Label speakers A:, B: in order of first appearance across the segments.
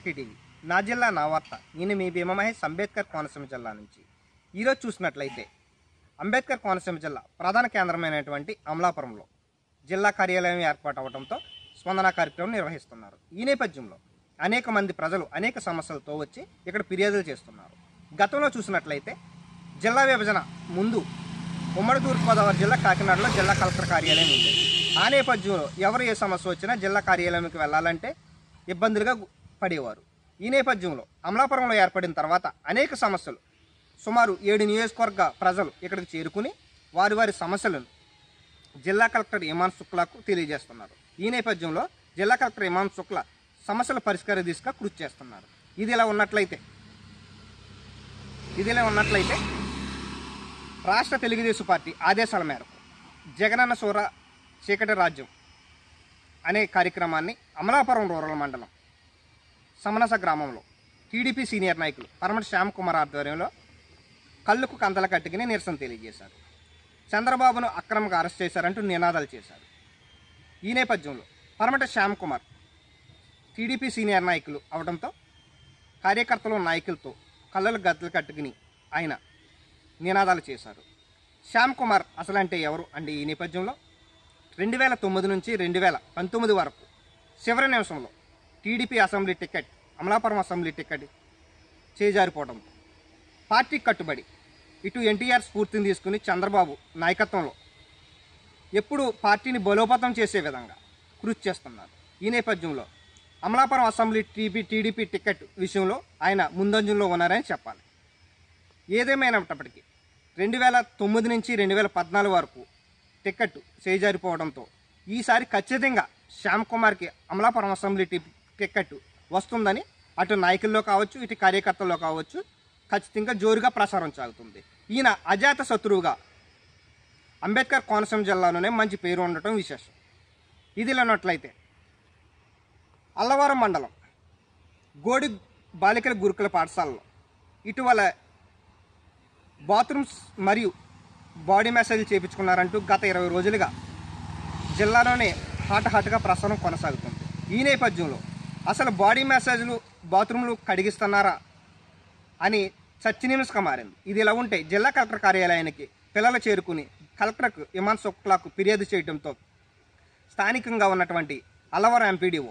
A: కి టీవీ నా జిల్లా నా వార్త నేను మీ భీమ మహేష్ అంబేద్కర్ కోనసీమ జిల్లా నుంచి ఈరోజు చూసినట్లయితే అంబేద్కర్ కోనసీమ జిల్లా ప్రధాన కేంద్రమైనటువంటి అమలాపురంలో జిల్లా కార్యాలయం ఏర్పాటు అవడంతో స్పందన కార్యక్రమం నిర్వహిస్తున్నారు ఈ నేపథ్యంలో అనేక మంది ప్రజలు అనేక సమస్యలతో వచ్చి ఇక్కడ ఫిర్యాదులు చేస్తున్నారు గతంలో చూసినట్లయితే జిల్లా విభజన ముందు ఉమ్మడి తూర్పుగోదావరి జిల్లా కాకినాడలో జిల్లా కలెక్టర్ కార్యాలయం ఉంది ఆ నేపథ్యంలో ఎవరు ఏ సమస్య వచ్చినా జిల్లా కార్యాలయంకి వెళ్ళాలంటే ఇబ్బందులుగా గు- పడేవారు ఈ నేపథ్యంలో అమలాపురంలో ఏర్పడిన తర్వాత అనేక సమస్యలు సుమారు ఏడు నియోజకవర్గ ప్రజలు ఇక్కడికి చేరుకుని వారి వారి సమస్యలను జిల్లా కలెక్టర్ ఇమాన్ శుక్లాకు తెలియజేస్తున్నారు ఈ నేపథ్యంలో జిల్లా కలెక్టర్ ఇమాన్ శుక్లా సమస్యల పరిష్కార దిశగా కృషి చేస్తున్నారు ఇది ఇలా ఉన్నట్లయితే ఇది ఇలా ఉన్నట్లయితే రాష్ట్ర తెలుగుదేశం పార్టీ ఆదేశాల మేరకు జగనన్న సూర చీకటి రాజ్యం అనే కార్యక్రమాన్ని అమలాపురం రూరల్ మండలం సమనస గ్రామంలో టీడీపీ సీనియర్ నాయకులు పరమటి శ్యామ్ కుమార్ ఆధ్వర్యంలో కళ్ళుకు కంతల కట్టుకుని నిరసన తెలియజేశారు చంద్రబాబును అక్రమంగా అరెస్ట్ చేశారంటూ నినాదాలు చేశారు ఈ నేపథ్యంలో పరమటి శ్యామ్ కుమార్ టీడీపీ సీనియర్ నాయకులు అవడంతో కార్యకర్తలు నాయకులతో కళ్ళలు గద్దలు కట్టుకుని ఆయన నినాదాలు చేశారు శ్యామ్ కుమార్ అసలంటే ఎవరు అంటే ఈ నేపథ్యంలో రెండు వేల తొమ్మిది నుంచి రెండు వేల పంతొమ్మిది వరకు చివరి నిమిషంలో TDP assembly ticket Amalapuram assembly ticket చేజారిపోవడంతో పార్టీకి కట్టుబడి ఇటు ఎన్టీఆర్ స్ఫూర్తిని తీసుకుని చంద్రబాబు నాయకత్వంలో ఎప్పుడు పార్టీని బలోపేతం చేసే విధంగా కృషి చేస్తున్నారు ఈ నేపథ్యంలో Amalapuram assembly TP TDP ticket విషయంలో ఆయన ముందంజంలో ఉన్నారని చెప్పాలి ఏదేమైనప్పటికీ రెండు వేల తొమ్మిది నుంచి రెండు వేల పద్నాలుగు వరకు టికెట్ చేజారిపోవడంతో ఈసారి ఖచ్చితంగా శ్యామ్ కుమార్కి అమలాపురం అసెంబ్లీ టి- టికెట్ వస్తుందని అటు నాయకుల్లో కావచ్చు ఇటు కార్యకర్తల్లో కావచ్చు ఖచ్చితంగా జోరుగా ప్రసారం సాగుతుంది ఈయన అజాత శత్రువుగా అంబేద్కర్ కోనసీమ జిల్లాలోనే మంచి పేరు ఉండటం విశేషం ఇది లేనట్లయితే అల్లవరం మండలం గోడి బాలికల గురుకుల పాఠశాలలో ఇటీవల బాత్రూమ్స్ మరియు బాడీ మసాజ్ చేయించుకున్నారంటూ గత ఇరవై రోజులుగా జిల్లాలోనే హాట్ హాట్గా ప్రసారం కొనసాగుతుంది ఈ నేపథ్యంలో అసలు బాడీ మసాజ్లు బాత్రూమ్లు కడిగిస్తున్నారా అని చర్చనీయాంశంగా మారింది ఇది ఇలా ఉంటే జిల్లా కలెక్టర్ కార్యాలయానికి పిల్లలు చేరుకుని కలెక్టర్కు ఇమాన్ శుక్లాకు ఫిర్యాదు చేయడంతో స్థానికంగా ఉన్నటువంటి అల్లవరం ఎంపీడీఓ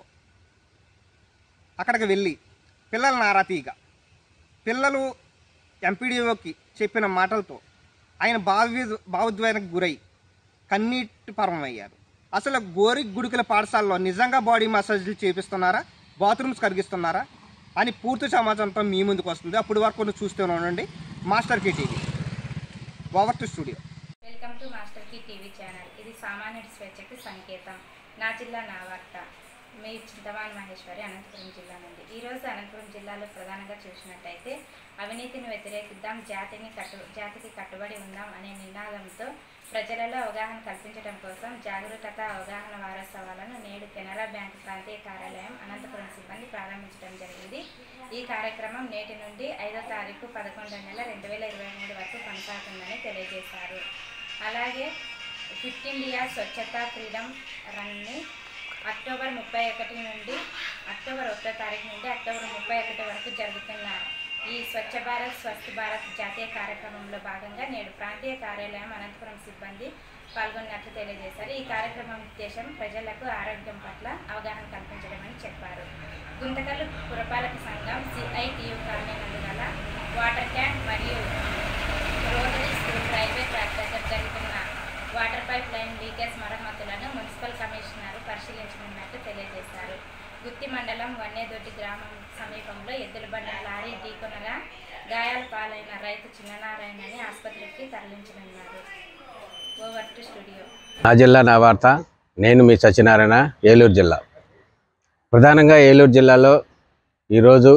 A: అక్కడికి వెళ్ళి పిల్లల నారా తీయగా పిల్లలు ఎంపీడీఓకి చెప్పిన మాటలతో ఆయన భావి భావోద్వేగానికి గురై కన్నీటి పరమయ్యారు అసలు గోరి గుడికల పాఠశాలలో నిజంగా బాడీ మసాజ్లు చేపిస్తున్నారా బాత్రూమ్స్ కరిగిస్తున్నారా అని పూర్తి సమాచారంతో మీ ముందుకు వస్తుంది అప్పటి వరకు కొన్ని చూస్తూనే ఉండండి master K TV over to studio
B: welcome to master key TV channel ఇది సామాన్యుడి స్వేచ్ఛకి సంకేతం నా జిల్లా నా వార్త మీ చింతవాణి మహేశ్వరి అనంతపురం జిల్లా నుండి ఈరోజు అనంతపురం జిల్లాలో ప్రధానంగా చూసినట్టయితే అవినీతిని వ్యతిరేకిద్దాం జాతిని కట్టు జాతికి కట్టుబడి ఉందాం అనే నినాదంతో ప్రజలలో అవగాహన కల్పించడం కోసం జాగరూకత అవగాహన వారోత్సవాలను నేడు కెనరా బ్యాంక్ ప్రాంతీయ కార్యాలయం అనంతపురం సిబ్బంది ప్రారంభించడం జరిగింది ఈ కార్యక్రమం నేటి నుండి ఐదో తారీఖు పదకొండో నెల రెండు వేల ఇరవై మూడు వరకు కొనసాగుతుందని తెలియజేశారు అలాగే ఫిట్ ఇండియా స్వచ్ఛత ఫ్రీడమ్ రన్ని అక్టోబర్ ముప్పై ఒకటి నుండి అక్టోబర్ ఒకటో తారీఖు నుండి అక్టోబర్ ముప్పై ఒకటి వరకు జరుగుతున్న ఈ స్వచ్ఛ భారత్ స్వస్థ భారత్ జాతీయ కార్యక్రమంలో భాగంగా నేడు ప్రాంతీయ కార్యాలయం అనంతపురం సిబ్బంది పాల్గొన్నట్లు తెలియజేశారు ఈ కార్యక్రమం ఉద్దేశం ప్రజలకు ఆరోగ్యం పట్ల అవగాహన కల్పించడమని చెప్పారు గుంతకల్లు పురపాలక సంఘం సిఐటియు కాలనీ నందు గల వాటర్ ట్యాంక్ మరియు రోటరీ స్కూల్ రైల్వే ట్రాక్ దగ్గర జరుగుతున్న వాటర్ పైప్ లైన్ లీకేజ్ మరమ్మతులను మున్సిపల్ కమిషనర్ పరిశీలించనున్నట్టు తెలియజేశారు గుత్తి మండలం వన్నేదొడ్డి గ్రామం సమీపంలో ఎద్దుల బండి లారీ ఢీకొనగా గాయాల పాలైన రైతు చిన్ననారాయణని ఆసుపత్రికి తరలించనున్నారు ఓవర్ టు స్టూడియో
C: నా జిల్లా నా వార్త నేను మీ సత్యనారాయణ ఏలూరు జిల్లా ప్రధానంగా ఏలూరు జిల్లాలో ఈరోజు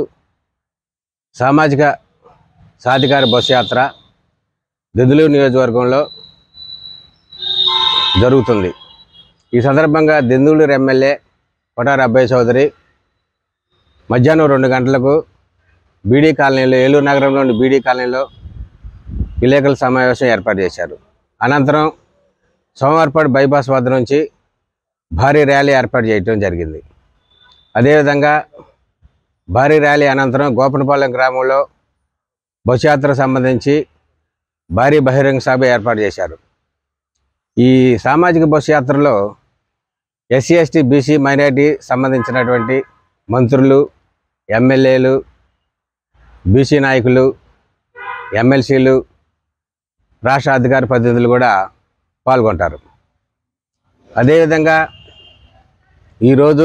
C: సామాజిక సాధికార బస్సు యాత్ర దిద్దులూరు నియోజకవర్గంలో జరుగుతుంది ఈ సందర్భంగా దెందులూరు ఎమ్మెల్యే కొటారి అబ్బాయి చౌదరి మధ్యాహ్నం రెండు గంటలకు బీడీ కాలనీలో ఏలూరు నగరంలోని బీడీ కాలనీలో విలేకరుల సమావేశం ఏర్పాటు చేశారు అనంతరం సోమవారపాడు బైపాస్ వద్ద నుంచి భారీ ర్యాలీ ఏర్పాటు చేయడం జరిగింది అదేవిధంగా భారీ ర్యాలీ అనంతరం గోపనపాలెం గ్రామంలో బస్సు యాత్రకు సంబంధించి భారీ బహిరంగ సభ ఏర్పాటు చేశారు ఈ సామాజిక బస్సు యాత్రలో ఎస్సీ ఎస్టీ బీసీ మైనార్టీ సంబంధించినటువంటి మంత్రులు ఎమ్మెల్యేలు బీసీ నాయకులు ఎమ్మెల్సీలు రాష్ట్ర అధికార ప్రతినిధులు కూడా పాల్గొంటారు అదేవిధంగా ఈరోజు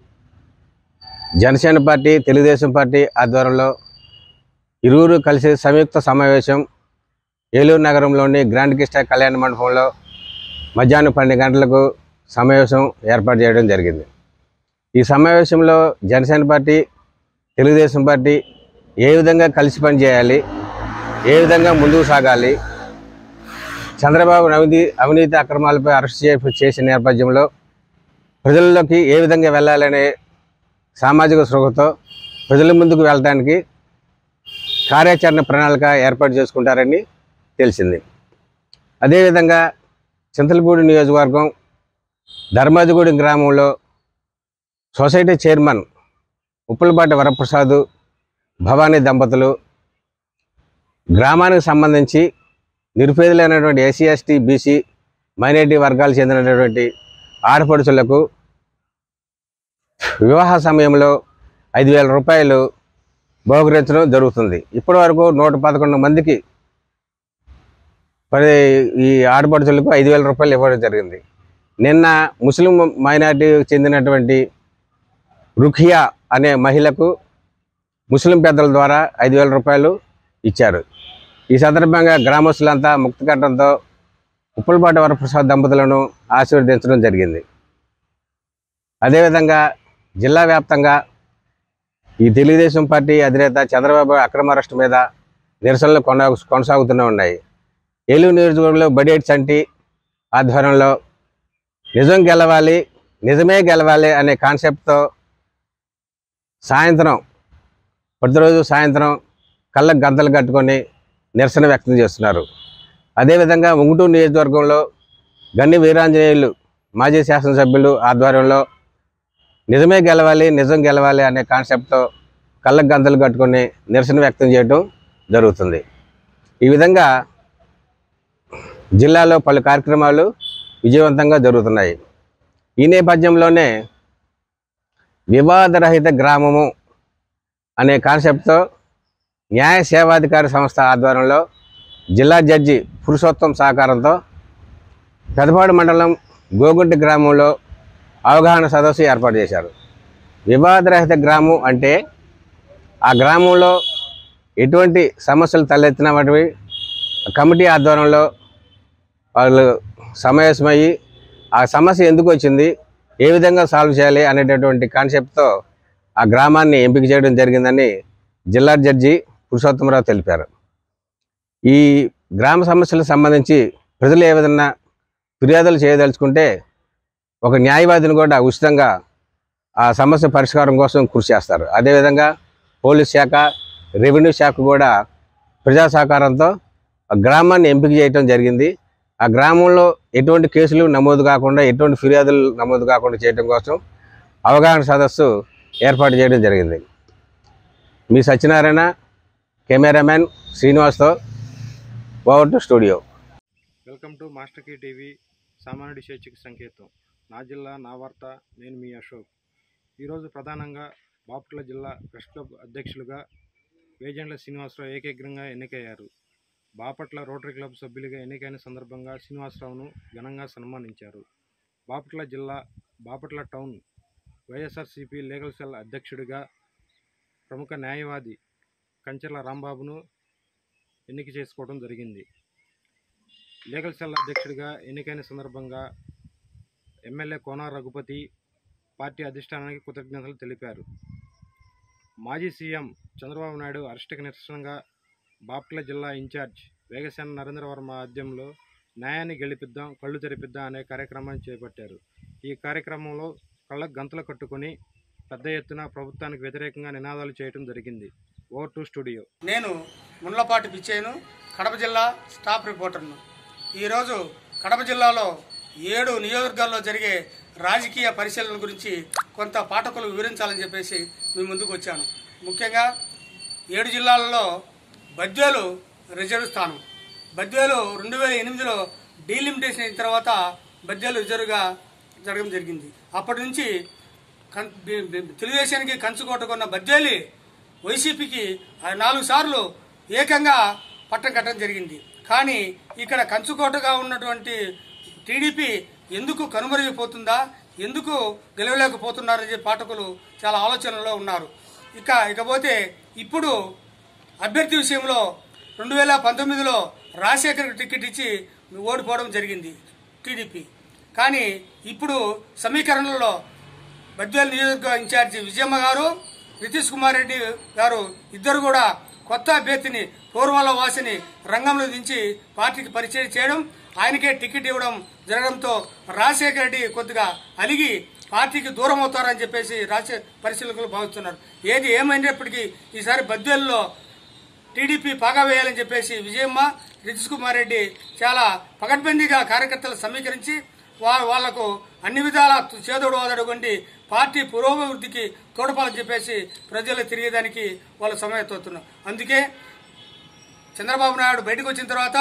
C: జనసేన పార్టీ తెలుగుదేశం పార్టీ ఆధ్వర్యంలో ఇరువురు కలిసి సంయుక్త సమావేశం ఏలూరు నగరంలోని గ్రాండ్ కిస్టా కళ్యాణ మండపంలో మధ్యాహ్నం పన్నెండు గంటలకు సమావేశం ఏర్పాటు చేయడం జరిగింది ఈ సమావేశంలో జనసేన పార్టీ తెలుగుదేశం పార్టీ ఏ విధంగా కలిసి పనిచేయాలి ఏ విధంగా ముందుకు సాగాలి చంద్రబాబు అవినీతి అవినీతి అక్రమాలపై అరెస్ట్ చే- చేసిన నేపథ్యంలో ప్రజల్లోకి ఏ విధంగా వెళ్ళాలనే సామాజిక స్పృహతో ప్రజల ముందుకు వెళ్ళడానికి కార్యాచరణ ప్రణాళిక ఏర్పాటు చేసుకుంటారని తెలిసింది అదేవిధంగా చింతలపూడి నియోజకవర్గం ధర్మాజిగూడెం గ్రామంలో సొసైటీ చైర్మన్ ఉప్పులపాటి వరప్రసాద్ భవానీ దంపతులు గ్రామానికి సంబంధించి నిరుపేదలైనటువంటి ఎస్సీ ఎస్టీ బీసీ మైనారిటీ వర్గాలకు చెందినటువంటి ఆడపడుచులకు వివాహ సమయంలో ఐదు వేల రూపాయలు బహుకరించడం జరుగుతుంది ఇప్పటి వరకు నూట పదకొండు మందికి మరి ఈ ఆడపడుచులకు ఐదు వేల రూపాయలు ఇవ్వడం జరిగింది నిన్న ముస్లిం మైనారిటీకి చెందినటువంటి రుఖియా అనే మహిళకు ముస్లిం పెద్దల ద్వారా ఐదు వేల రూపాయలు ఇచ్చారు ఈ సందర్భంగా గ్రామస్తులంతా ముక్తికట్టంతో ఉప్పులపాటి వరప్రసాద్ దంపతులను ఆశీర్వదించడం జరిగింది అదేవిధంగా జిల్లా వ్యాప్తంగా ఈ తెలుగుదేశం పార్టీ అధినేత చంద్రబాబు అక్రమ అరెస్టు మీద నిరసనలు కొన కొనసాగుతూనే ఉన్నాయి ఏలూరు నియోజకవర్గంలో బడేటి చంటి ఆధ్వర్యంలో నిజం గెలవాలి నిజమే గెలవాలి అనే కాన్సెప్ట్తో సాయంత్రం ప్రతిరోజు సాయంత్రం కళ్ళకు గంతలు కట్టుకొని నిరసన వ్యక్తం చేస్తున్నారు అదేవిధంగా ఉంగుటూరు నియోజకవర్గంలో గన్ని వీరాంజనేయులు మాజీ శాసనసభ్యులు ఆధ్వర్యంలో నిజమే గెలవాలి నిజం గెలవాలి అనే కాన్సెప్ట్తో కళ్ళకు గంతలు కట్టుకొని నిరసన వ్యక్తం చేయడం జరుగుతుంది ఈ విధంగా జిల్లాలో పలు కార్యక్రమాలు విజయవంతంగా జరుగుతున్నాయి ఈ నేపథ్యంలోనే వివాదరహిత గ్రామము అనే కాన్సెప్ట్తో న్యాయ సేవాధికారి సంస్థ ఆధ్వర్యంలో జిల్లా జడ్జి పురుషోత్తం సహకారంతో పెదపాడు మండలం గోగుంటి గ్రామంలో అవగాహన సదస్సు ఏర్పాటు చేశారు వివాదరహిత గ్రామం అంటే ఆ గ్రామంలో ఎటువంటి సమస్యలు తలెత్తిన వాటివి కమిటీ ఆధ్వర్యంలో వాళ్ళు సమావేశమయ్యి ఆ సమస్య ఎందుకు వచ్చింది ఏ విధంగా సాల్వ్ చేయాలి అనేటటువంటి కాన్సెప్ట్తో ఆ గ్రామాన్ని ఎంపిక చేయడం జరిగిందని జిల్లా జడ్జి పురుషోత్తమరావు తెలిపారు ఈ గ్రామ సమస్యలకు సంబంధించి ప్రజలు ఏ విధంగా ఫిర్యాదులు చేయదలుచుకుంటే ఒక న్యాయవాదిని కూడా ఉచితంగా ఆ సమస్య పరిష్కారం కోసం కృషి చేస్తారు అదేవిధంగా పోలీస్ శాఖ రెవెన్యూ శాఖ కూడా ప్రజా సహకారంతో ఆ గ్రామాన్ని ఎంపిక చేయడం జరిగింది ఆ గ్రామంలో ఎటువంటి కేసులు నమోదు కాకుండా ఎటువంటి ఫిర్యాదులు నమోదు కాకుండా చేయడం కోసం అవగాహన సదస్సు ఏర్పాటు చేయడం జరిగింది మీ సత్యనారాయణ కెమెరామెన్ శ్రీనివాస్తో over to studio
D: welcome to master key TV సామాన్యుడి స్వేచ్ఛకి సంకేతం నా జిల్లా నా వార్త నేను మీ అశోక్ ఈరోజు ప్రధానంగా బాపట్ల జిల్లా ప్రెస్ క్లబ్ అధ్యక్షులుగా వేజెండ్ల శ్రీనివాసరావు ఏకగ్రంగా ఎన్నికయ్యారు బాపట్ల రోటరీ క్లబ్ సభ్యులుగా ఎన్నికైన సందర్భంగా శ్రీనివాసరావును ఘనంగా సన్మానించారు బాపట్ల జిల్లా Bapatla town YSRCP legal cell అధ్యక్షుడిగా ప్రముఖ న్యాయవాది కంచెల రాంబాబును ఎన్నిక చేసుకోవడం జరిగింది లీగల్ సెల్ అధ్యక్షుడిగా ఎన్నికైన సందర్భంగా ఎమ్మెల్యే కోన రఘుపతి పార్టీ అధిష్టానానికి కృతజ్ఞతలు తెలిపారు మాజీ సీఎం చంద్రబాబు నాయుడు అరెస్టుకు నిరసనగా బాపట్ల జిల్లా ఇన్ఛార్జ్ వేగసేన నరేంద్ర వర్మ ఆధ్వర్యంలో న్యాయాన్ని గెలిపిద్దాం కళ్ళు తెరిపిద్దాం అనే కార్యక్రమాన్ని చేపట్టారు ఈ కార్యక్రమంలో కళ్ళకు గంతలు కట్టుకొని పెద్ద ఎత్తున ప్రభుత్వానికి వ్యతిరేకంగా నినాదాలు చేయడం జరిగింది ఓవర్ టు స్టూడియో
E: నేను ముండ్లపాటి పిచ్చేను కడప జిల్లా స్టాఫ్ రిపోర్టర్ను ఈరోజు కడప జిల్లాలో ఏడు నియోజకవర్గాల్లో జరిగే రాజకీయ పరిశీలన గురించి కొంత పాఠకులు వివరించాలని చెప్పేసి మీ ముందుకు వచ్చాను ముఖ్యంగా ఏడు జిల్లాలలో బద్వేలు రిజర్వ్ స్థానం బద్వేలు రెండు వేల ఎనిమిదిలో డీలిమిటేషన్ అయిన తర్వాత బద్వేలు రిజర్వ్గా జరగడం జరిగింది అప్పటి నుంచి కన్- బి- బి- తెలుగుదేశానికి కంచు కొట్టుకున్న బద్వేలి వైసీపీకి ఆ నాలుగు సార్లు ఏకంగా పట్టం కట్టడం జరిగింది కానీ ఇక్కడ కంచుకోటగా ఉన్నటువంటి టీడీపీ ఎందుకు కనుమరుగైపోతుందా ఎందుకు గెలవలేకపోతున్నారని చెప్పి పాఠకులు చాలా ఆలోచనలో ఉన్నారు ఇక ఇకపోతే ఇప్పుడు అభ్యర్థి విషయంలో రెండు వేల పంతొమ్మిదిలో రాజశేఖర్ టికెట్ ఇచ్చి ఓడిపోవడం జరిగింది టీడీపీ కానీ ఇప్పుడు సమీకరణలో బద్వేల్ నియోజకవర్గ ఇన్ఛార్జి విజయమ్మ గారు నితీష్ కుమార్ రెడ్డి గారు ఇద్దరు కూడా కొత్త అభ్యర్థిని పూర్వాల వాసిని రంగంలో దించి పార్టీకి పరిచయం చేయడం ఆయనకే టికెట్ ఇవ్వడం జరగడంతో రాజశేఖర రెడ్డి కొద్దిగా అలిగి పార్టీకి దూరం అవుతారని చెప్పేసి రాజశేఖర పరిశీలకులు భావిస్తున్నారు ఏది ఏమైనప్పటికీ ఈసారి బద్వేల్లో టీడీపీ పాగా వేయాలని చెప్పేసి విజయమ్మ నితీష్ కుమార్ రెడ్డి చాలా పకడ్బందీగా కార్యకర్తలు సమీకరించి వా- వాళ్లకు అన్ని విధాల చేదోడు వాదడు వంటి పార్టీ పురోభివృద్ధికి తోడ్పాలని చెప్పేసి ప్రజలు తిరిగేదానికి వాళ్ళు సమయత్తవుతున్నారు అందుకే చంద్రబాబు నాయుడు బయటకు వచ్చిన తర్వాత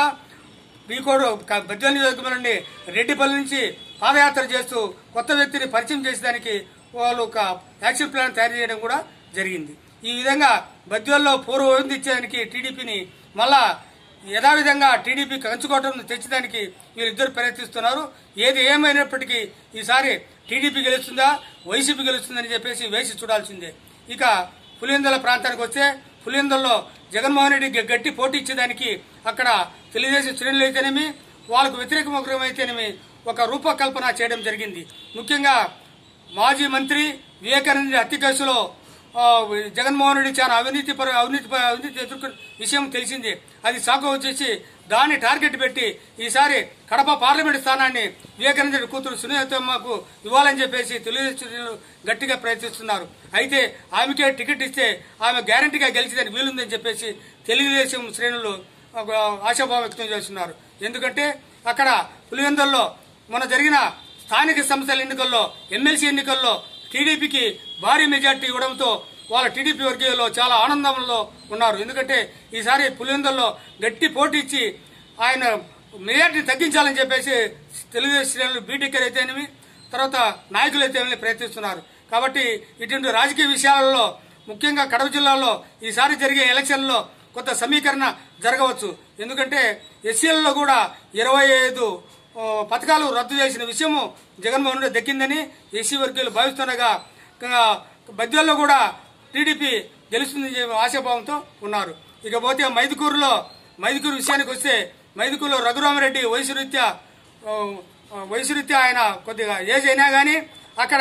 E: బీకోడు బద్వేల నియోజకవర్గం నుండి రెడ్డిపల్లి నుంచి పాదయాత్ర చేస్తూ కొత్త వ్యక్తిని పరిచయం చేసేదానికి వాళ్ళు ఒక యాక్షన్ ప్లాన్ తయారు చేయడం కూడా జరిగింది ఈ విధంగా బద్వేల్లో పూర్వ విందు ఇచ్చేదానికి టీడీపీని మళ్ళా యథావిధంగా టీడీపీ కంచుకోవటం తెచ్చడానికి వీళ్ళిద్దరు ప్రయత్నిస్తున్నారు ఏది ఏమైనప్పటికీ ఈసారి టీడీపీ గెలుస్తుందా వైసీపీ గెలుస్తుందని చెప్పేసి వేసి చూడాల్సిందే ఇక పులివెందుల ప్రాంతానికి వస్తే పులివెందుల్లో జగన్మోహన్ రెడ్డి గ- గట్టి పోటీ ఇచ్చేదానికి అక్కడ తెలుగుదేశం శ్రేణులు అయితేనేమి వాళ్ళకు వ్యతిరేక ముగ్గురం అయితేనేమి ఒక రూపకల్పన చేయడం జరిగింది ముఖ్యంగా మాజీ మంత్రి వివేకానంద హత్య కేసులో ఆ, జగన్మోహన్ రెడ్డి చాలా అవినీతి పర అవినీతి ప- అవినీతి ఎదుర్కొన్న విషయం తెలిసింది అది సాగు వచ్చేసి దాన్ని టార్గెట్ పెట్టి ఈసారి కడప పార్లమెంట్ స్థానాన్ని వివేకానంద రెడ్డి కూతురు సునీతమ్మకు ఇవ్వాలని చెప్పేసి తెలుగుదేశం శ్రేణులు గట్టిగా ప్రయత్నిస్తున్నారు అయితే ఆమెకే టికెట్ ఇస్తే ఆమె గ్యారంటీగా గెలిచేదానికి వీలుందని చెప్పేసి తెలుగుదేశం శ్రేణులు ఒక ఆశాభావం వ్యక్తం చేస్తున్నారు ఎందుకంటే అక్కడ పులివెందుల్లో మొన్న జరిగిన స్థానిక సంస్థల ఎన్నికల్లో ఎమ్మెల్సీ ఎన్నికల్లో టీడీపీకి భారీ మెజార్టీ ఇవ్వడంతో వాళ్ళ టీడీపీ వర్గీయులు చాలా ఆనందంలో ఉన్నారు ఎందుకంటే ఈసారి పులివెందుల్లో గట్టి పోటీ ఇచ్చి ఆయన మెజార్టీ తగ్గించాలని చెప్పేసి తెలుగుదేశం శ్రేణులు బీటెక్కర్ అయితేనేమి తర్వాత నాయకులు అయితేనేమి ప్రయత్నిస్తున్నారు కాబట్టి ఇటువంటి రాజకీయ విషయాలలో ముఖ్యంగా కడప జిల్లాలో ఈసారి జరిగే ఎలక్షన్లో కొంత సమీకరణ జరగవచ్చు ఎందుకంటే ఎస్సీలలో కూడా ఇరవై ఐదు ఆ, పథకాలు రద్దు చేసిన విషయము జగన్మోహన్ రెడ్డి దక్కిందని ఎస్సీ వర్గీయులు భావిస్తుండగా ఆ, బద్వేల్లో కూడా టీడీపీ గెలుస్తుందని చెప్పి ఆశాభావంతో ఉన్నారు ఇకపోతే మైదుకూరులో మైదుకూరు విషయానికి వస్తే మైదుకూరులో రఘురామరెడ్డి వయసు రీత్యా ఆ, ఆ, వయసు రీత్యా ఆయన కొద్దిగా ఏజ్ అయినా కానీ అక్కడ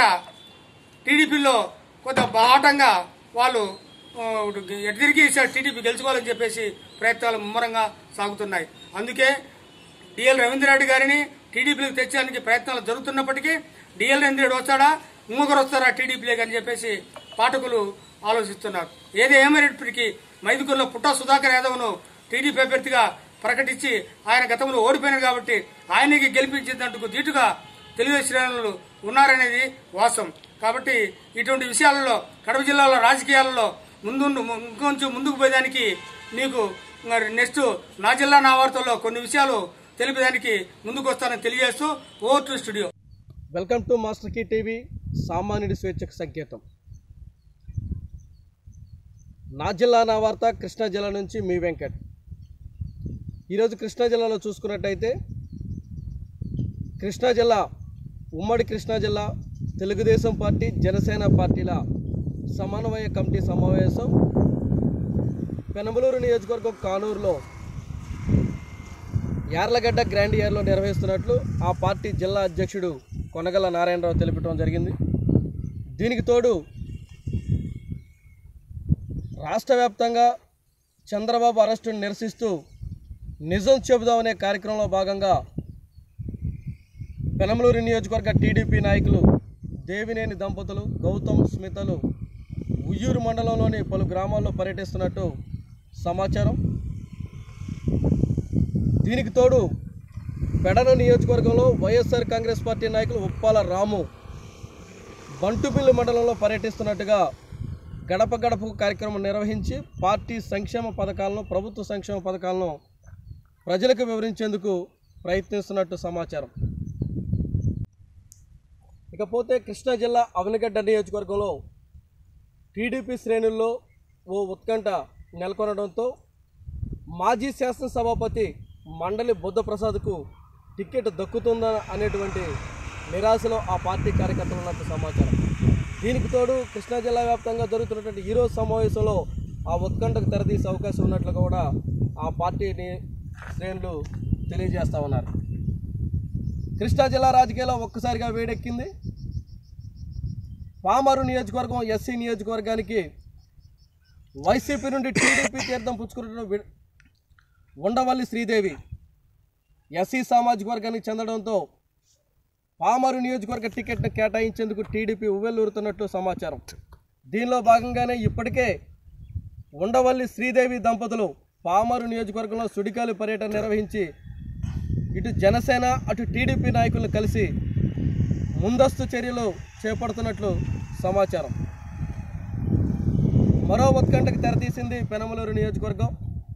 E: టీడీపీలో కొంత బాహటంగా వాళ్ళు ఆ, ఎటు తిరిగి ఈసారి టీడీపీ గెలుచుకోవాలని చెప్పేసి ప్రయత్నాలు ముమ్మరంగా సాగుతున్నాయి అందుకే డిఎల్ రవీంద్రరెడ్డి గారిని టీడీపీలోకి తెచ్చేందుకు ప్రయత్నాలు జరుగుతున్నప్పటికీ డిఎల్ రవీంద్రరెడ్డి వస్తాడా ఇంకొకరు వస్తారా టీడీపీలోకి అని చెప్పేసి పాఠకులు ఆలోచిస్తున్నారు ఏది ఏమైనప్పటికీ మైదుకూరులో పుట్ట సుధాకర్ యాదవ్ను టీడీపీ అభ్యర్థిగా ప్రకటించి ఆయన గతంలో ఓడిపోయినారు కాబట్టి ఆయనకి గెలిపించేందుకు దీటుగా తెలుగుదేశం శ్రేణులు ఉన్నారనేది వాస్తవం కాబట్టి ఇటువంటి విషయాలలో కడప జిల్లాలో రాజకీయాలలో ముందు ఇంకొంచెం ముందుకు పోయేదానికి నీకు మరి నెక్స్ట్ నా జిల్లా నా వార్తల్లో కొన్ని విషయాలు తెలిపేదానికి ముందుకు వస్తానని తెలియజేస్తూ over to studio
F: welcome to master key TV సామాన్యుడి స్వేచ్ఛకు సంకేతం నా జిల్లా నా వార్త కృష్ణా జిల్లా నుంచి మీ వెంకట్ ఈరోజు కృష్ణా జిల్లాలో చూసుకున్నట్టయితే కృష్ణా జిల్లా ఉమ్మడి కృష్ణా జిల్లా తెలుగుదేశం పార్టీ జనసేన పార్టీల సమన్వయ కమిటీ సమావేశం పెనమలూరు నియోజకవర్గం కానూరులో యార్లగడ్డ గ్రాండ్ ఇయర్లో నిర్వహిస్తున్నట్లు ఆ పార్టీ జిల్లా అధ్యక్షుడు కొనగల నారాయణరావు తెలిపడం జరిగింది దీనికి తోడు రాష్ట్ర వ్యాప్తంగా చంద్రబాబు అరెస్టును నిరసిస్తూ నిజం చెబుదామనే కార్యక్రమంలో భాగంగా పెనమలూరు నియోజకవర్గ టీడీపీ నాయకులు దేవినేని దంపతులు గౌతమ్ స్మితలు ఉయ్యూరు మండలంలోని పలు గ్రామాల్లో పర్యటిస్తున్నట్టు సమాచారం దీనికి తోడు పెడన నియోజకవర్గంలో వైఎస్ఆర్ కాంగ్రెస్ పార్టీ నాయకులు ఉప్పాల రాము బంటుపిల్లి మండలంలో పర్యటిస్తున్నట్టుగా గడప గడప కార్యక్రమం నిర్వహించి పార్టీ సంక్షేమ పథకాలను ప్రభుత్వ సంక్షేమ పథకాలను ప్రజలకు వివరించేందుకు ప్రయత్నిస్తున్నట్టు సమాచారం ఇకపోతే కృష్ణా జిల్లా అవనిగడ్డ నియోజకవర్గంలో టీడీపీ శ్రేణుల్లో ఓ ఉత్కంఠ నెలకొనడంతో మాజీ శాసనసభాపతి మండలి బుద్ధప్రసాద్కు టికెట్ దక్కుతుందా అనేటువంటి నిరాశలో ఆ పార్టీ కార్యకర్తలు ఉన్నట్టు సమాచారం దీనికి తోడు కృష్ణా జిల్లా వ్యాప్తంగా జరుగుతున్నటువంటి ఈరోజు సమావేశంలో ఆ ఉత్కంఠకు తెరదీసే అవకాశం ఉన్నట్లు కూడా ఆ పార్టీని శ్రేణులు తెలియజేస్తా ఉన్నారు కృష్ణా జిల్లా రాజకీయాల్లో ఒక్కసారిగా వేడెక్కింది పామరు నియోజకవర్గం ఎస్సీ నియోజకవర్గానికి వైసీపీ నుండి టీడీపీ తీర్థం పుచ్చుకున్న వి- ఉండవల్లి శ్రీదేవి ఎస్సీ సామాజిక వర్గానికి చెందడంతో పామరు నియోజకవర్గ టికెట్ను కేటాయించేందుకు టీడీపీ ఉవ్వెల్లూరుతున్నట్టు సమాచారం దీనిలో భాగంగానే ఇప్పటికే ఉండవల్లి శ్రీదేవి దంపతులు పామరు నియోజకవర్గంలో సుడిగాలి పర్యటన నిర్వహించి ఇటు జనసేన అటు టీడీపీ నాయకులను కలిసి ముందస్తు చర్యలు చేపడుతున్నట్లు సమాచారం మరో ఉత్కంఠకు తెరతీసింది పెనమలూరు నియోజకవర్గం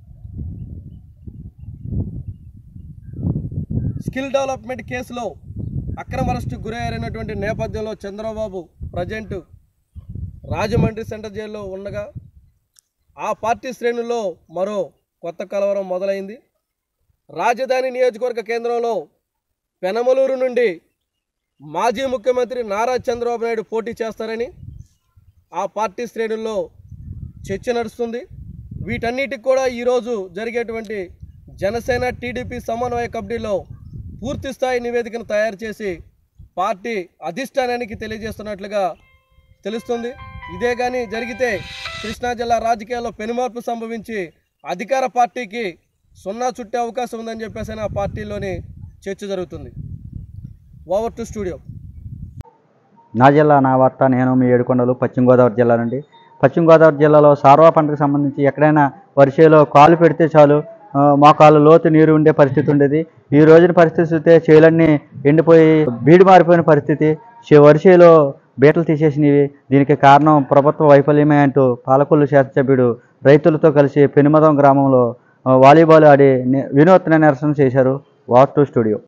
F: స్కిల్ డెవలప్మెంట్ కేసులో అక్రమ అరెస్టు గురయ్యారైనటువంటి నేపథ్యంలో చంద్రబాబు ప్రజెంట్ రాజమండ్రి సెంట్రల్ జైల్లో ఉండగా ఆ పార్టీ శ్రేణుల్లో మరో కొత్త కలవరం మొదలైంది రాజధాని నియోజకవర్గ కేంద్రంలో పెనమలూరు నుండి మాజీ ముఖ్యమంత్రి నారా చంద్రబాబు నాయుడు పోటీ చేస్తారని ఆ పార్టీ శ్రేణుల్లో చర్చ నడుస్తుంది వీటన్నిటికి కూడా ఈరోజు జరిగేటువంటి జనసేన టీడీపీ సమన్వయ కమిటీలో పూర్తి స్థాయి నివేదికను తయారు చేసి పార్టీ అధిష్టానానికి తెలియజేస్తున్నట్లుగా తెలుస్తుంది ఇదే కానీ జరిగితే కృష్ణా జిల్లా రాజకీయాల్లో పెనుమార్పు సంభవించి అధికార పార్టీకి సున్నా చుట్టే అవకాశం ఉందని చెప్పేసి ఆ పార్టీలోని చర్చ జరుగుతుంది ఓవర్ టు స్టూడియో
G: నా జిల్లా నా వార్త నేను మీ ఏడుకొండలు పశ్చిమ గోదావరి జిల్లా నుండి పశ్చిమ గోదావరి జిల్లాలో సార్వా పంటకు సంబంధించి ఎక్కడైనా వర్షంలో కాలు పెడితే చాలు ఆ, మోకాలు లోతు నీరు ఉండే పరిస్థితి ఉండేది ఈ రోజున పరిస్థితి చూస్తే చేలన్నీ ఎండిపోయి బీడు మారిపోయిన పరిస్థితి చే- వర్షంలో బీటలు తీసేసినవి దీనికి కారణం ప్రభుత్వ వైఫల్యమే అంటూ పాలకొల్లు శాసనసభ్యుడు రైతులతో కలిసి పెనుమదం గ్రామంలో ఆ, వాలీబాల్ ఆడి ని- వినూత్న నిరసన చేశారు over to studio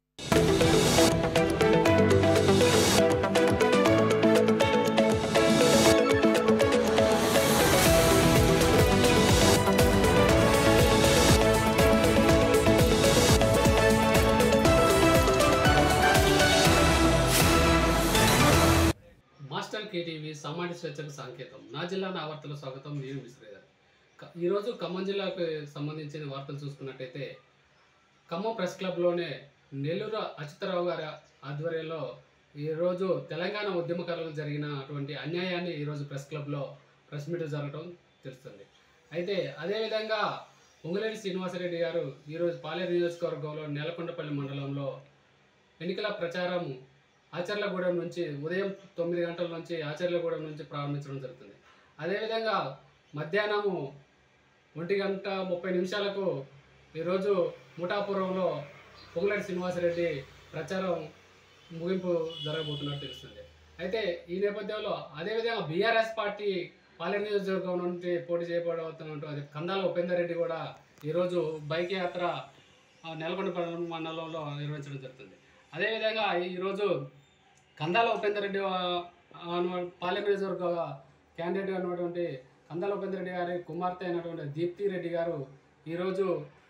H: master key TV సామాన్య స్వేచ్ఛకు సంకేతం నా జిల్లా నా వార్తల స్వాగతం నేను విశ్రేదర్ క- ఈరోజు ఖమ్మం జిల్లాకు సంబంధించిన వార్తలు చూసుకున్నట్టయితే ఖమ్మం ప్రెస్ క్లబ్లోనే నెల్లూరు అచ్యుతరావు గారి ఆధ్వర్యంలో ఈరోజు తెలంగాణ ఉద్యమకారులకు జరిగిన అటువంటి అన్యాయాన్ని ఈరోజు ప్రెస్ క్లబ్లో ప్రెస్ మీట్ జరగడం తెలుస్తుంది అయితే అదేవిధంగా పొంగులేని శ్రీనివాసరెడ్డి గారు ఈరోజు పాలేరు నియోజకవర్గంలో నేలకొండపల్లి మండలంలో ఎన్నికల ప్రచారం ఆచర్లగూడెం నుంచి ఉదయం తొమ్మిది గంటల నుంచి ఆచర్లగూడెం నుంచి ప్రారంభించడం జరుగుతుంది అదేవిధంగా మధ్యాహ్నము ఒంటి గంట ముప్పై నిమిషాలకు ఈరోజు ముఠాపురంలో పొంగులేటి శ్రీనివాసరెడ్డి ప్రచారం ముగింపు జరగబోతున్నట్టు తెలుస్తుంది అయితే ఈ నేపథ్యంలో అదేవిధంగా బీఆర్ఎస్ పార్టీ పాలెం నియోజకవర్గం నుండి పోటీ చేయబడుతున్నట్టు అది కందాల ఉపేందర్ రెడ్డి కూడా ఈరోజు బైక్ యాత్ర ఆ, నెలకొండ పట్టణం మండలంలో నిర్వహించడం జరుగుతుంది అదేవిధంగా ఈరోజు కందాల ఉపేందర్ రెడ్డి ఆ- అను- పాలెం నియోజకవర్గ క్యాండిడేట్ అయినటువంటి కందాల ఉపేందర్ రెడ్డి గారి కుమార్తె అయినటువంటి దీప్తి రెడ్డి గారు ఈరోజు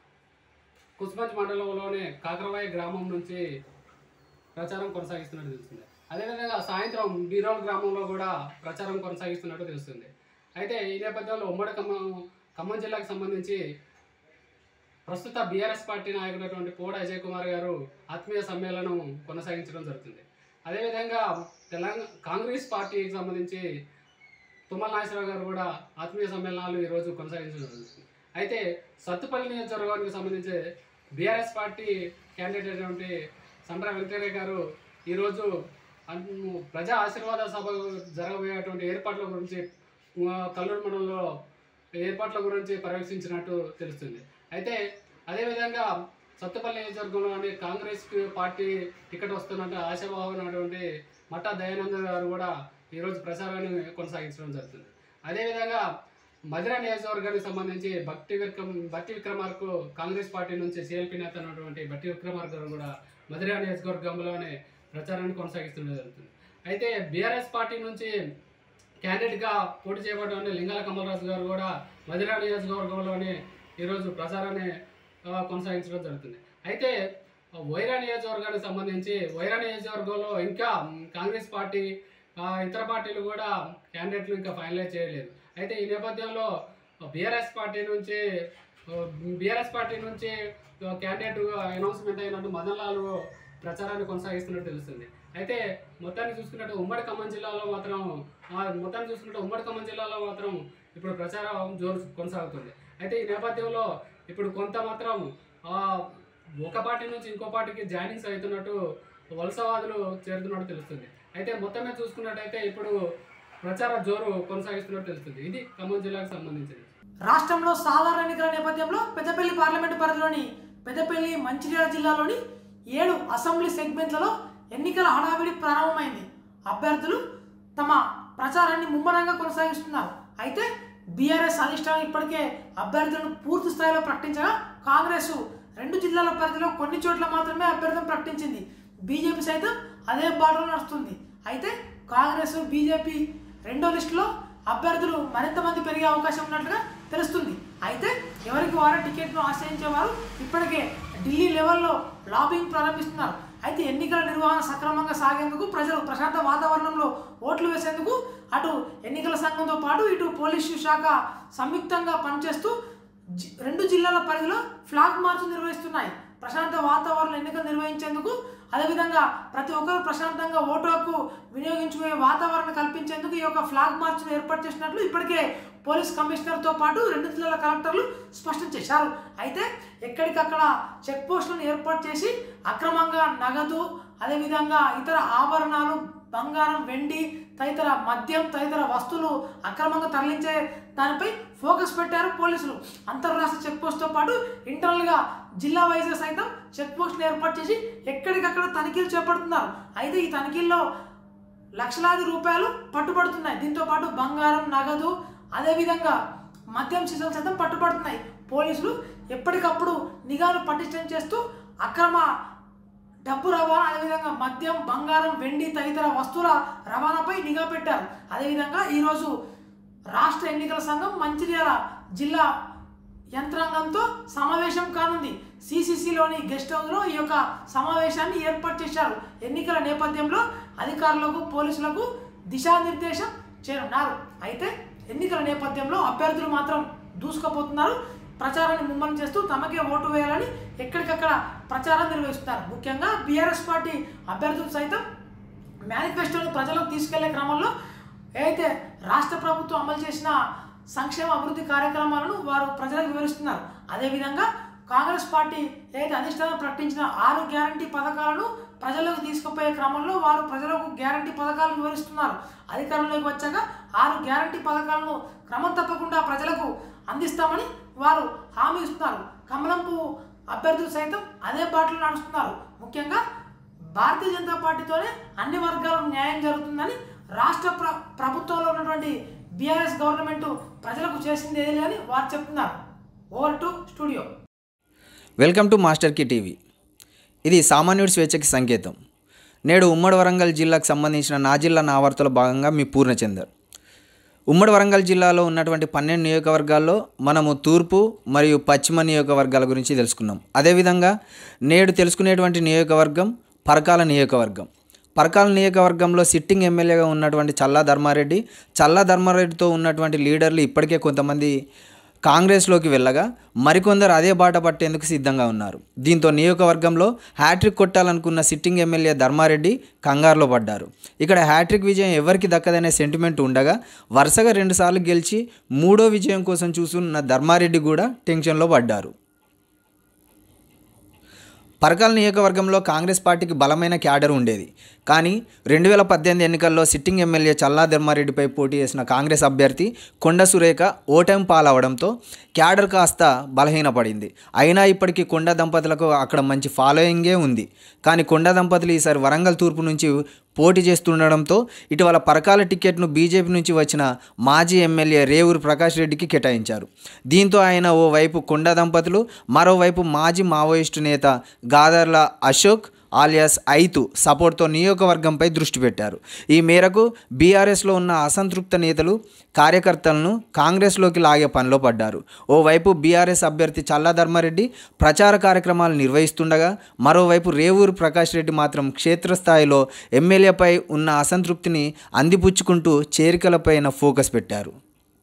H: కుస్మంజ్ మండలంలోని కాకరవాయి గ్రామం నుంచి ప్రచారం కొనసాగిస్తున్నట్టు తెలుస్తుంది అదేవిధంగా సాయంత్రం బీరోల్ గ్రామంలో కూడా ప్రచారం కొనసాగిస్తున్నట్టు తెలుస్తుంది అయితే ఈ నేపథ్యంలో ఉమ్మడి ఖమ్మం ఖమ్మం జిల్లాకు సంబంధించి ప్రస్తుత బీఆర్ఎస్ పార్టీ నాయకుడైనటువంటి పోడ అజయ్ కుమార్ గారు ఆత్మీయ సమ్మేళనం కొనసాగించడం జరుగుతుంది అదేవిధంగా తెలంగాణ కాంగ్రెస్ పార్టీకి సంబంధించి తుమ్మల నాగేశ్వరరావు గారు కూడా ఆత్మీయ సమ్మేళనాలు ఈరోజు కొనసాగించడం జరుగుతుంది అయితే సత్తుపల్లి నియోజకవర్గానికి సంబంధించి బీఆర్ఎస్ పార్టీ క్యాండిడేట్ అయినటువంటి సండ్ర వెంకటయ్య గారు ఈరోజు అన్- ప్రజా ఆశీర్వాద సభ జరగబోయేటువంటి ఏర్పాట్ల గురించి ఆ, కల్లూరు మండలంలో ఏర్పాట్ల గురించి పర్యవేక్షించినట్టు తెలుస్తుంది అయితే అదేవిధంగా సత్తుపల్లి నియోజకవర్గంలోని కాంగ్రెస్ పార్టీ టికెట్ వస్తున్నట్టు ఆశాభావం ఉన్నటువంటి మట్టా దయానంద గారు కూడా ఈరోజు ప్రచారాన్ని కొనసాగించడం జరుగుతుంది అదేవిధంగా మధుర నియోజకవర్గానికి సంబంధించి భక్తి విక్రమ్ భక్తి విక్రమార్కు కాంగ్రెస్ పార్టీ నుంచి సిఎల్పి నేత ఉన్నటువంటి భక్తి విక్రమార్క గారు కూడా మధుర నియోజకవర్గంలోనే ప్రచారాన్ని కొనసాగిస్తుండడం జరుగుతుంది అయితే బీఆర్ఎస్ పార్టీ నుంచి క్యాండిడేట్గా పోటీ చేయబడిన లింగాల కమలరాజు గారు కూడా మధుర నియోజకవర్గంలోనే ఈరోజు ప్రచారాన్ని ఆ, కొనసాగించడం జరుగుతుంది అయితే ఆ, వైరా నియోజకవర్గానికి సంబంధించి వైరా నియోజకవర్గంలో ఇంకా మ్, కాంగ్రెస్ పార్టీ ఆ, ఇతర పార్టీలు కూడా క్యాండిడేట్లు ఇంకా ఫైనలైజ్ చేయలేదు అయితే ఈ నేపథ్యంలో బీఆర్ఎస్ పార్టీ నుంచి బీఆర్ఎస్ పార్టీ నుంచి క్యాండిడేట్ అనౌన్స్మెంట్ అయినట్టు మదన్ లాల్ ప్రచారాన్ని కొనసాగిస్తున్నట్టు తెలుస్తుంది అయితే మొత్తాన్ని చూసుకున్నట్టు ఉమ్మడి ఖమ్మం జిల్లాలో మాత్రం ఆ, మొత్తాన్ని చూసుకుంటే ఉమ్మడి ఖమ్మం జిల్లాలో మాత్రం ఇప్పుడు ప్రచారం జోరు కొనసాగుతుంది అయితే ఈ నేపథ్యంలో ఇప్పుడు కొంత మాత్రం ఆ, ఒక పార్టీ నుంచి ఇంకో పార్టీకి జాయినింగ్స్ అవుతున్నట్టు వలసవాదులు చేరుతున్నట్టు తెలుస్తుంది అయితే మొత్తమే చూసుకున్నట్టయితే ఇప్పుడు ప్రచార జోరు కొనసాగిస్తున్నట్టు తెలుస్తుంది ఇది ఖమ్మం జిల్లాకు సంబంధించింది
I: రాష్ట్రంలో సాధారణ ఎన్నికల నేపథ్యంలో పెద్దపల్లి పార్లమెంటు పరిధిలోని పెద్దపల్లి మంచిర్యాల జిల్లాలోని ఏడు అసెంబ్లీ సెగ్మెంట్లలో ఎన్నికల హడావిడి ప్రారంభమైంది అభ్యర్థులు తమ ప్రచారాన్ని ముమ్మరంగా కొనసాగిస్తున్నారు అయితే బీఆర్ఎస్ అధిష్టానం ఇప్పటికే అభ్యర్థులను పూర్తి స్థాయిలో ప్రకటించగా కాంగ్రెస్ రెండు జిల్లాల పరిధిలో కొన్ని చోట్ల మాత్రమే అభ్యర్థులను ప్రకటించింది బీజేపీ సైతం అదే బాటలో నడుస్తుంది అయితే కాంగ్రెస్ బీజేపీ రెండో లిస్టులో అభ్యర్థులు మరింత మంది పెరిగే అవకాశం ఉన్నట్లుగా తెలుస్తుంది అయితే ఎవరికి వారే టికెట్ను ఆశ్రయించేవారు ఇప్పటికే ఢిల్లీ లెవెల్లో లాబింగ్ ప్రారంభిస్తున్నారు అయితే ఎన్నికల నిర్వహణ సక్రమంగా సాగేందుకు ప్రజలు ప్రశాంత వాతావరణంలో ఓట్లు వేసేందుకు అటు ఎన్నికల సంఘంతో పాటు ఇటు పోలీసు శాఖ సంయుక్తంగా పనిచేస్తూ జి- రెండు జిల్లాల పరిధిలో ఫ్లాగ్ మార్చ్ నిర్వహిస్తున్నాయి ప్రశాంత వాతావరణం ఎన్నికలు నిర్వహించేందుకు అదేవిధంగా ప్రతి ఒక్కరు ప్రశాంతంగా ఓటు హక్కు వినియోగించుకునే వాతావరణం కల్పించేందుకు ఈ యొక్క ఫ్లాగ్ మార్చ్ను ఏర్పాటు చేసినట్లు ఇప్పటికే పోలీస్ కమిషనర్తో పాటు రెండు జిల్లాల కలెక్టర్లు స్పష్టం చేశారు అయితే ఎక్కడికక్కడ చెక్ పోస్టులను ఏర్పాటు చేసి అక్రమంగా నగదు అదేవిధంగా ఇతర ఆభరణాలు బంగారం వెండి తదితర మద్యం తదితర వస్తువులు అక్రమంగా తరలించే దానిపై ఫోకస్ పెట్టారు పోలీసులు అంతర్రాష్ట్ర చెక్ పోస్ట్తో పాటు ఇంటర్నల్గా జిల్లా వైజ్గా సైతం చెక్ పోస్టులు ఏర్పాటు చేసి ఎక్కడికక్కడ తనిఖీలు చేపడుతున్నారు అయితే ఈ తనిఖీల్లో లక్షలాది రూపాయలు పట్టుబడుతున్నాయి దీంతో పాటు బంగారం నగదు అదేవిధంగా మద్యం సీసాలు సైతం పట్టుబడుతున్నాయి పోలీసులు ఎప్పటికప్పుడు నిఘాను పటిష్టం చేస్తూ అక్రమ డబ్బు రవాణా అదేవిధంగా మద్యం బంగారం వెండి తదితర వస్తువుల రవాణాపై నిఘా పెట్టారు అదేవిధంగా ఈరోజు రాష్ట్ర ఎన్నికల సంఘం మంచిర్యాల జిల్లా యంత్రాంగంతో సమావేశం కానుంది సిసిసిలోని గెస్ట్ హౌస్లో ఈ యొక్క సమావేశాన్ని ఏర్పాటు చేశారు ఎన్నికల నేపథ్యంలో అధికారులకు పోలీసులకు దిశానిర్దేశం చేయనున్నారు అయితే ఎన్నికల నేపథ్యంలో అభ్యర్థులు మాత్రం దూసుకుపోతున్నారు ప్రచారాన్ని ముమ్మరం చేస్తూ తమకే ఓటు వేయాలని ఎక్కడికక్కడ ప్రచారం నిర్వహిస్తున్నారు ముఖ్యంగా బీఆర్ఎస్ పార్టీ అభ్యర్థులు సైతం మేనిఫెస్టోను ప్రజలకు తీసుకెళ్లే క్రమంలో ఏదైతే రాష్ట్ర ప్రభుత్వం అమలు చేసిన సంక్షేమ అభివృద్ధి కార్యక్రమాలను వారు ప్రజలకు వివరిస్తున్నారు అదేవిధంగా కాంగ్రెస్ పార్టీ ఏదైతే అధిష్టానం ప్రకటించిన ఆరు గ్యారంటీ పథకాలను ప్రజలకు తీసుకుపోయే క్రమంలో వారు ప్రజలకు గ్యారంటీ పథకాలను వివరిస్తున్నారు అధికారంలోకి వచ్చాక ఆరు గ్యారంటీ పథకాలను క్రమం తప్పకుండా ప్రజలకు అందిస్తామని వారు హామీ ఇస్తున్నారు కమలం పువ్వు అభ్యర్థులు సైతం అదే బాటలో నడుస్తున్నారు ముఖ్యంగా భారతీయ జనతా పార్టీతోనే అన్ని వర్గాలకు న్యాయం జరుగుతుందని రాష్ట్ర ప్ర ప్రభుత్వంలో ఉన్నటువంటి బీఆర్ఎస్ గవర్నమెంట్ ప్రజలకు చేసింది ఏది లేదని వారు చెప్తున్నారు over to studio
J: welcome to master key TV ఇది సామాన్యుడి స్వేచ్ఛకి సంకేతం నేడు ఉమ్మడి వరంగల్ జిల్లాకు సంబంధించిన నా జిల్లా నా వార్తలో భాగంగా మీ పూర్ణచందర్ ఉమ్మడి వరంగల్ జిల్లాలో ఉన్నటువంటి పన్నెండు నియోజకవర్గాల్లో మనము తూర్పు మరియు పశ్చిమ నియోజకవర్గాల గురించి తెలుసుకున్నాం అదేవిధంగా నేడు తెలుసుకునేటువంటి నియోజకవర్గం పరకాల నియోజకవర్గం పరకాల నియోజకవర్గంలో సిట్టింగ్ ఎమ్మెల్యేగా ఉన్నటువంటి చల్లా ధర్మారెడ్డి చల్లా ధర్మారెడ్డితో ఉన్నటువంటి లీడర్లు ఇప్పటికే కొంతమంది కాంగ్రెస్లోకి వెళ్ళగా మరికొందరు అదే బాట పట్టేందుకు సిద్ధంగా ఉన్నారు దీంతో నియోజకవర్గంలో హ్యాట్రిక్ కొట్టాలనుకున్న సిట్టింగ్ ఎమ్మెల్యే ధర్మారెడ్డి కంగారులో పడ్డారు ఇక్కడ హ్యాట్రిక్ విజయం ఎవరికి దక్కదనే సెంటిమెంట్ ఉండగా వరుసగా రెండుసార్లు గెలిచి మూడో విజయం కోసం చూస్తున్న ధర్మారెడ్డి కూడా టెన్షన్లో పడ్డారు పరకాల నియోజకవర్గంలో కాంగ్రెస్ పార్టీకి బలమైన క్యాడర్ ఉండేది కానీ రెండు వేల పద్దెనిమిది ఎన్నికల్లో సిట్టింగ్ ఎమ్మెల్యే చల్లా ధర్మారెడ్డిపై పోటీ చేసిన కాంగ్రెస్ అభ్యర్థి కొండ సురేఖ ఓటమి పాలవడంతో క్యాడర్ కాస్త బలహీనపడింది అయినా ఇప్పటికీ కొండ దంపతులకు అక్కడ మంచి ఫాలోయింగే ఉంది కానీ కొండ దంపతులు ఈసారి వరంగల్ తూర్పు నుంచి పోటీ చేస్తుండడంతో ఇటీవల పరకాల టికెట్ను బీజేపీ నుంచి వచ్చిన మాజీ ఎమ్మెల్యే రేవూరు ప్రకాష్ రెడ్డికి కేటాయించారు దీంతో ఆయన ఓ వైపు కొండ దంపతులు మరోవైపు మాజీ మావోయిస్టు నేత గాదర్ల అశోక్ ఆలియాస్ ఐతు సపోర్ట్తో నియోజకవర్గంపై దృష్టి పెట్టారు ఈ మేరకు బీఆర్ఎస్లో ఉన్న అసంతృప్త నేతలు కార్యకర్తలను కాంగ్రెస్లోకి లాగే పనిలో పడ్డారు ఓవైపు బీఆర్ఎస్ అభ్యర్థి చల్లా ధర్మారెడ్డి ప్రచార కార్యక్రమాలు నిర్వహిస్తుండగా మరోవైపు రేవూరు ప్రకాష్ రెడ్డి మాత్రం క్షేత్రస్థాయిలో ఎమ్మెల్యేపై ఉన్న అసంతృప్తిని అందిపుచ్చుకుంటూ చేరికలపైన ఫోకస్ పెట్టారు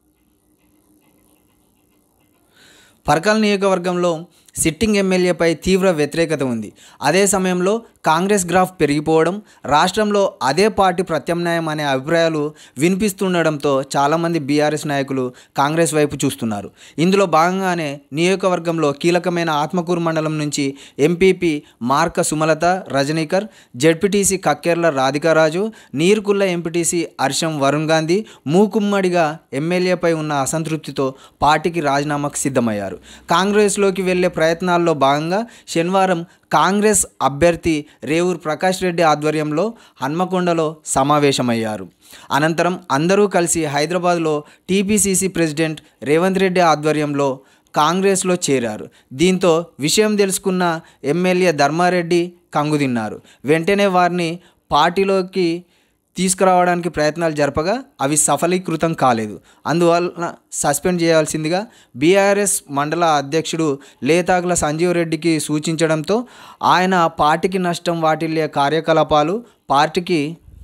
J: పరకాల నియోజకవర్గంలో సిట్టింగ్ ఎమ్మెల్యేపై తీవ్ర వ్యతిరేకత ఉంది అదే సమయంలో కాంగ్రెస్ గ్రాఫ్ పెరిగిపోవడం రాష్ట్రంలో అదే పార్టీ ప్రత్యామ్నాయం అనే అభిప్రాయాలు వినిపిస్తుండడంతో చాలామంది బీఆర్ఎస్ నాయకులు కాంగ్రెస్ వైపు చూస్తున్నారు ఇందులో భాగంగానే నియోజకవర్గంలో కీలకమైన ఆత్మకూరు మండలం నుంచి MPP Marka Sumalatha Rajanikar ZPTC Kakkerla Radhika Raju Neerukulla MPTC హర్షం వరుణ్ గాంధీ మూకుమ్మడిగా ఎమ్మెల్యేపై ఉన్న అసంతృప్తితో పార్టీకి రాజీనామాకు సిద్ధమయ్యారు కాంగ్రెస్లోకి వెళ్లే ప్రయత్నాల్లో భాగంగా శనివారం కాంగ్రెస్ అభ్యర్థి రేవూరు ప్రకాష్ రెడ్డి ఆధ్వర్యంలో హన్మకొండలో సమావేశమయ్యారు అనంతరం అందరూ కలిసి హైదరాబాద్లో టీపీసీసీ ప్రెసిడెంట్ రేవంత్ రెడ్డి ఆధ్వర్యంలో కాంగ్రెస్లో చేరారు దీంతో విషయం తెలుసుకున్న ఎమ్మెల్యే ధర్మారెడ్డి కంగుతిన్నారు వెంటనే వారిని పార్టీలోకి తీసుకురావడానికి ప్రయత్నాలు జరపగా అవి సఫలీకృతం కాలేదు అందువలన సస్పెండ్ చేయాల్సిందిగా బీఆర్ఎస్ మండల అధ్యక్షుడు లేతాకుల సంజీవ్ రెడ్డికి సూచించడంతో ఆయన పార్టీకి నష్టం వాటిల్లే కార్యకలాపాలు పార్టీకి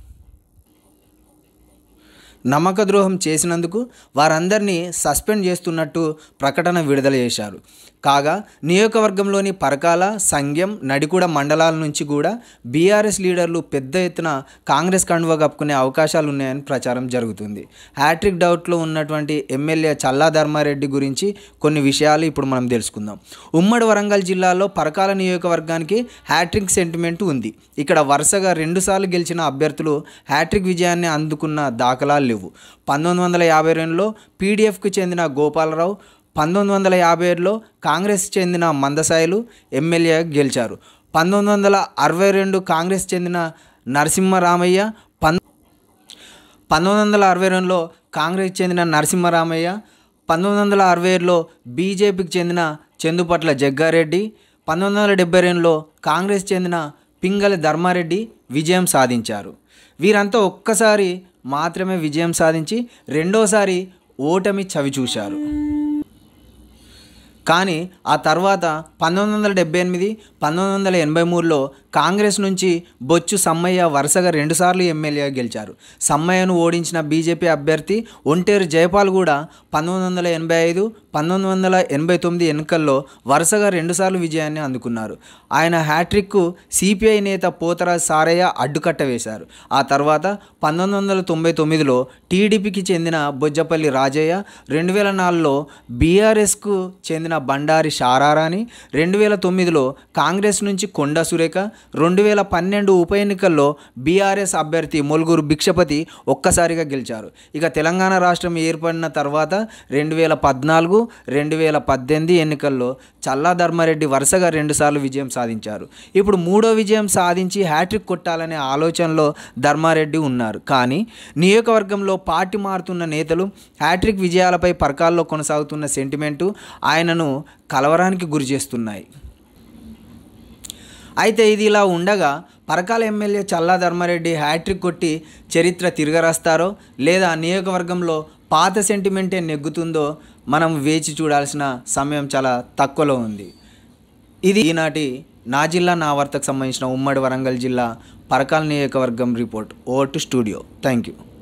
J: నమ్మక ద్రోహం చేసినందుకు వారందరినీ సస్పెండ్ చేస్తున్నట్టు ప్రకటన విడుదల చేశారు కాగా నియోజకవర్గంలోని పరకాల సంగ్యం నడికూడ మండలాల నుంచి కూడా బీఆర్ఎస్ లీడర్లు పెద్ద ఎత్తున కాంగ్రెస్ కండువా కప్పుకునే అవకాశాలు ఉన్నాయని ప్రచారం జరుగుతుంది హ్యాట్రిక్ డౌట్లో ఉన్నటువంటి ఎమ్మెల్యే చల్లా ధర్మారెడ్డి గురించి కొన్ని విషయాలు ఇప్పుడు మనం తెలుసుకుందాం ఉమ్మడి వరంగల్ జిల్లాలో పరకాల నియోజకవర్గానికి హ్యాట్రిక్ సెంటిమెంట్ ఉంది ఇక్కడ వరుసగా రెండుసార్లు గెలిచిన అభ్యర్థులు హ్యాట్రిక్ విజయాన్ని అందుకున్న దాఖలాలు లేవు పంతొమ్మిది వందల యాభై రెండులో పీడిఎఫ్కు చెందిన గోపాలరావు పంతొమ్మిది వందల యాభై ఏడులో కాంగ్రెస్ చెందిన మందసాయిలు ఎమ్మెల్యే గెలిచారు పంతొమ్మిది వందల అరవై రెండు కాంగ్రెస్ చెందిన నరసింహరామయ్య పం పంతొమ్మిది వందల అరవై రెండులో కాంగ్రెస్ చెందిన నరసింహరామయ్య పంతొమ్మిది వందల అరవై ఏడులో బీజేపీకి చెందిన చందుపట్ల జగ్గారెడ్డి పంతొమ్మిది వందల డెబ్బై రెండులో కాంగ్రెస్ చెందిన పింగళి ధర్మారెడ్డి విజయం సాధించారు వీరంతా ఒక్కసారి మాత్రమే విజయం సాధించి రెండోసారి ఓటమి చవిచూశారు కానీ ఆ తర్వాత పంతొమ్మిది వందల డెబ్బై ఎనిమిది పంతొమ్మిది వందల ఎనభై మూడులో కాంగ్రెస్ నుంచి బొచ్చు సమ్మయ్య వరుసగా రెండుసార్లు ఎమ్మెల్యే గెలిచారు సమ్మయ్యను ఓడించిన బీజేపీ అభ్యర్థి ఒంటేరు జయపాల్ కూడా పంతొమ్మిది వందల ఎనభై ఐదు పంతొమ్మిది వందల ఎనభై తొమ్మిది ఎన్నికల్లో వరుసగా రెండుసార్లు విజయాన్ని అందుకున్నారు ఆయన హ్యాట్రిక్కు సిపిఐ నేత పోతరాజ్ సారయ్య అడ్డుకట్ట వేశారు ఆ తర్వాత పంతొమ్మిది వందల తొంభై తొమ్మిదిలో టీడీపీకి చెందిన బొజ్జపల్లి రాజయ్య రెండు వేల నాలుగులో బీఆర్ఎస్కు చెందిన బండారి షారారాని రెండు వేల తొమ్మిదిలో కాంగ్రెస్ నుంచి కొండ సురేఖ రెండు వేల పన్నెండు ఉప ఎన్నికల్లో బీఆర్ఎస్ అభ్యర్థి మొలుగురు భిక్షపతి ఒక్కసారిగా గెలిచారు ఇక తెలంగాణ రాష్ట్రం ఏర్పడిన తర్వాత రెండు వేల పద్నాలుగు రెండు వేల పద్దెనిమిది ఎన్నికల్లో చల్లా ధర్మారెడ్డి వరుసగా రెండుసార్లు విజయం సాధించారు ఇప్పుడు మూడో విజయం సాధించి హ్యాట్రిక్ కొట్టాలనే ఆలోచనలో ధర్మారెడ్డి ఉన్నారు కానీ నియోజకవర్గంలో పార్టీ మారుతున్న నేతలు హ్యాట్రిక్ విజయాలపై పరకాల్లో కొనసాగుతున్న సెంటిమెంటు ఆయనను కలవరానికి గురి చేస్తున్నాయి అయితే ఇది ఇలా ఉండగా పరకాల ఎమ్మెల్యే చల్లా ధర్మారెడ్డి హ్యాట్రిక్ కొట్టి చరిత్ర తిరగరాస్తారో లేదా నియోజకవర్గంలో పాత సెంటిమెంటే నెగ్గుతుందో మనం వేచి చూడాల్సిన సమయం చాలా తక్కువలో ఉంది ఇది ఈనాటి నా జిల్లా నా వార్తకు సంబంధించిన ఉమ్మడి వరంగల్ జిల్లా పరకాల నియోజకవర్గం report over to studio thank you